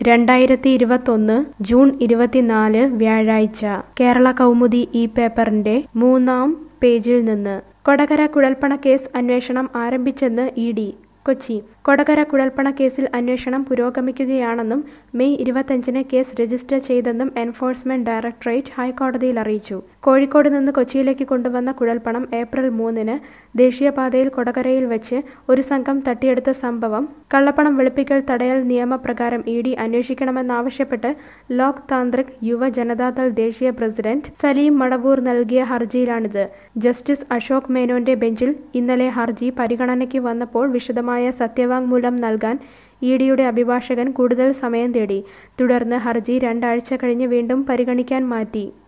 രണ്ടായിരത്തി ഇരുപത്തൊന്ന് ജൂൺ ഇരുപത്തിനാല് വ്യാഴാഴ്ച കേരള കൗമുദി ഈ പേപ്പറിന്റെ മൂന്നാം പേജിൽ നിന്ന് കൊടകര കുഴൽപ്പണ കേസ് അന്വേഷണം ആരംഭിച്ചെന്ന് ഇ ഡി കൊച്ചി കൊടകര കുഴൽപ്പണ കേസിൽ അന്വേഷണം പുരോഗമിക്കുകയാണെന്നും മെയ് ഇരുപത്തഞ്ചിന് കേസ് രജിസ്റ്റർ ചെയ്തെന്നും എൻഫോഴ്സ്മെന്റ് ഡയറക്ടറേറ്റ് ഹൈക്കോടതിയിൽ അറിയിച്ചു കോഴിക്കോട് നിന്ന് കൊച്ചിയിലേക്ക് കൊണ്ടുവന്ന കുഴൽപ്പണം ഏപ്രിൽ മൂന്നിന് ദേശീയപാതയിൽ കൊടകരയിൽ വെച്ച് ഒരു സംഘം തട്ടിയെടുത്ത സംഭവം കള്ളപ്പണം വെളുപ്പിക്കൽ തടയൽ നിയമപ്രകാരം ഇ ഡി അന്വേഷിക്കണമെന്നാവശ്യപ്പെട്ട് ലോക് താന്ത്രിക് യുവ ജനതാദൾ ദേശീയ പ്രസിഡന്റ് സലീം മടവൂർ നൽകിയ ഹർജിയിലാണിത് ജസ്റ്റിസ് അശോക് മേനോന്റെ ബെഞ്ചിൽ ഇന്നലെ ഹർജി പരിഗണനയ്ക്ക് വന്നപ്പോൾ വിശദമായ സത്യവാങ്മൂലം നൽകാൻ ഇ ഡിയുടെ അഭിഭാഷകൻ കൂടുതൽ സമയം തേടി തുടർന്ന് ഹർജി രണ്ടാഴ്ച കഴിഞ്ഞ് വീണ്ടും പരിഗണിക്കാൻ മാറ്റി